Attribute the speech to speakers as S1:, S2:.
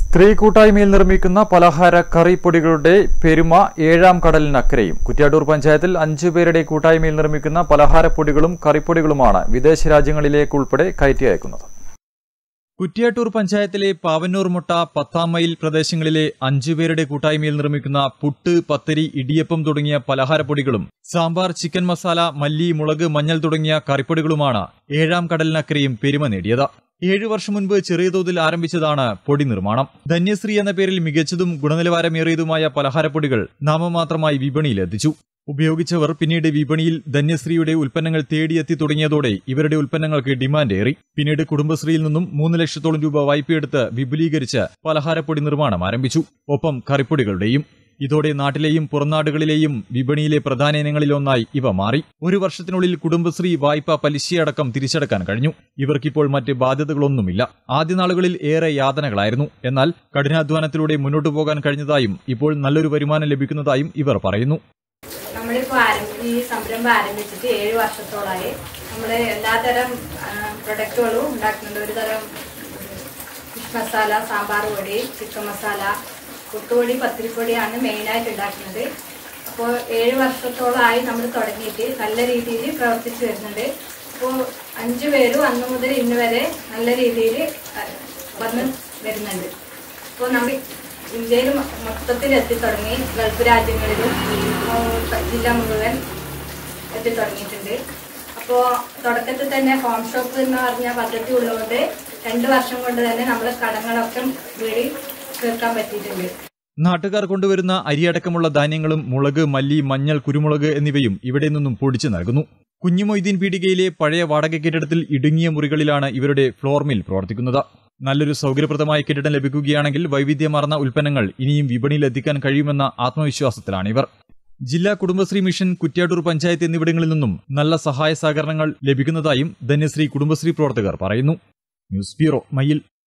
S1: സ്ത്രീ കൂട്ടായ്മയിൽ നിർമ്മിക്കുന്ന പലഹാര കറിപ്പൊടികളുടെ പെരുമ ഏഴാം കടലിനക്കരയും കുറ്റ്യാട്ടൂർ പഞ്ചായത്തിൽ അഞ്ചു പേരുടെ കൂട്ടായ്മയിൽ നിർമ്മിക്കുന്ന പലഹാരപ്പൊടികളും കറിപ്പൊടികളുമാണ് വിദേശ രാജ്യങ്ങളിലേക്കുൾപ്പെടെ കയറ്റി അയക്കുന്നത് കുറ്റ്യാട്ടൂർ പഞ്ചായത്തിലെ പാവന്നൂർ മുട്ട പത്താം മൈൽ പ്രദേശങ്ങളിലെ അഞ്ചുപേരുടെ കൂട്ടായ്മയിൽ നിർമ്മിക്കുന്ന പുട്ട് പത്തരി ഇടിയപ്പം തുടങ്ങിയ പലഹാരപ്പൊടികളും സാമ്പാർ ചിക്കൻ മസാല മല്ലി മുളക് മഞ്ഞൾ തുടങ്ങിയ കറിപ്പൊടികളുമാണ് ഏഴാം കടലിനക്കരയും പെരുമ നേടിയത് ഏഴു വർഷം മുൻപ് ചെറിയ തോതിൽ ആരംഭിച്ചതാണ് പൊടി നിർമ്മാണം ധന്യശ്രീ എന്ന പേരിൽ മികച്ചതും ഗുണനിലവാരമേറിയതുമായ പലഹാരപ്പൊടികൾ നാമമാത്രമായി വിപണിയിലെത്തിച്ചു ഉപയോഗിച്ചവർ പിന്നീട് വിപണിയിൽ ധന്യശ്രീയുടെ ഉൽപ്പന്നങ്ങൾ തേടിയെത്തി തുടങ്ങിയതോടെ ഇവരുടെ ഉൽപ്പന്നങ്ങൾക്ക് ഡിമാൻഡ് ഏറി പിന്നീട് കുടുംബശ്രീയിൽ നിന്നും മൂന്ന് ലക്ഷത്തോളം രൂപ വായ്പയെടുത്ത് വിപുലീകരിച്ച് പലഹാരപ്പൊടി നിർമ്മാണം ആരംഭിച്ചു ഒപ്പം കറിപ്പൊടികളുടെയും ഇതോടെ നാട്ടിലെയും പുറംനാടുകളിലെയും വിപണിയിലെ പ്രധാന ഇനങ്ങളിലൊന്നായി ഇവ മാറി ഒരു വർഷത്തിനുള്ളിൽ കുടുംബശ്രീ വായ്പ പലിശയടക്കം തിരിച്ചടക്കാൻ കഴിഞ്ഞു ഇവർക്കിപ്പോൾ മറ്റ് ബാധ്യതകളൊന്നുമില്ല ആദ്യ നാളുകളിൽ ഏറെ യാതനകളായിരുന്നു എന്നാൽ കഠിനാധ്വാനത്തിലൂടെ മുന്നോട്ടു പോകാൻ കഴിഞ്ഞതായും ഇപ്പോൾ നല്ലൊരു വരുമാനം ലഭിക്കുന്നതായും ഇവർ പറയുന്നു
S2: നമ്മളിപ്പോൾ ആരംഭി ഈ സംരംഭം ആരംഭിച്ചിട്ട് ഏഴ് വർഷത്തോളമായി നമ്മൾ എല്ലാതരം പ്രൊഡക്റ്റുകളും ഉണ്ടാക്കുന്നുണ്ട് ഒരു തരം ഫിഷ് മസാല സാമ്പാർ പൊടി ചിക്കൻ മസാല പുട്ടുപൊടി പത്തിരിപ്പൊടിയാണ് മെയിനായിട്ട് ഉണ്ടാക്കുന്നത് അപ്പോൾ ഏഴ് വർഷത്തോളമായി നമ്മൾ തുടങ്ങിയിട്ട് നല്ല രീതിയിൽ പ്രവർത്തിച്ചു വരുന്നുണ്ട് അപ്പോൾ അഞ്ചു പേരും അന്ന് മുതൽ ഇന്ന് വരെ നല്ല രീതിയിൽ വന്ന് വരുന്നുണ്ട് അപ്പോൾ നമ്മൾ ഇന്ത്യയിൽ മൊത്തത്തിൽ എത്തിത്തുടങ്ങി ഗൾഫ് രാജ്യങ്ങളിലും ഉം, ജില്ല മുഴുവൻ എത്തിത്തുടങ്ങിയിട്ടുണ്ട് അപ്പോൾ തുടക്കത്തിൽ തന്നെ ഹോം ഷോപ്പ് എന്ന് പറഞ്ഞ പദ്ധതി ഉള്ളതുകൊണ്ട് രണ്ട് വർഷം കൊണ്ട് തന്നെ നമ്മളെ കടങ്ങളൊക്കെ വീടി തീർക്കാൻ പറ്റിയിട്ടുണ്ട്
S1: നാട്ടുകാർ കൊണ്ടുവരുന്ന അരിയടക്കമുള്ള ധാന്യങ്ങളും മുളക് മല്ലി മഞ്ഞൾ കുരുമുളക് എന്നിവയും ഇവിടെ നിന്നും പൊടിച്ചു നൽകുന്നു കുഞ്ഞുമൊയ്തീൻ പീടികയിലെ പഴയ വാടക കെട്ടിടത്തിൽ ഇടുങ്ങിയ മുറികളിലാണ് ഇവരുടെ ഫ്ലോർ മിൽ പ്രവർത്തിക്കുന്നത് നല്ലൊരു സൗകര്യപ്രദമായ കെട്ടിടം ലഭിക്കുകയാണെങ്കിൽ വൈവിധ്യമാർന്ന ഉൽപ്പന്നങ്ങൾ ഇനിയും വിപണിയിൽ എത്തിക്കാൻ കഴിയുമെന്ന ആത്മവിശ്വാസത്തിലാണ് ഇവർ ജില്ലാ കുടുംബശ്രീ മിഷൻ കുറ്റ്യാട്ടൂർ പഞ്ചായത്ത് എന്നിവിടങ്ങളിൽ നിന്നും നല്ല സഹായ സഹകരണങ്ങൾ ലഭിക്കുന്നതായും ധന്യശ്രീ കുടുംബശ്രീ പ്രവർത്തകർ പറയുന്നു ന്യൂസ് ബ്യൂറോ മയിൽ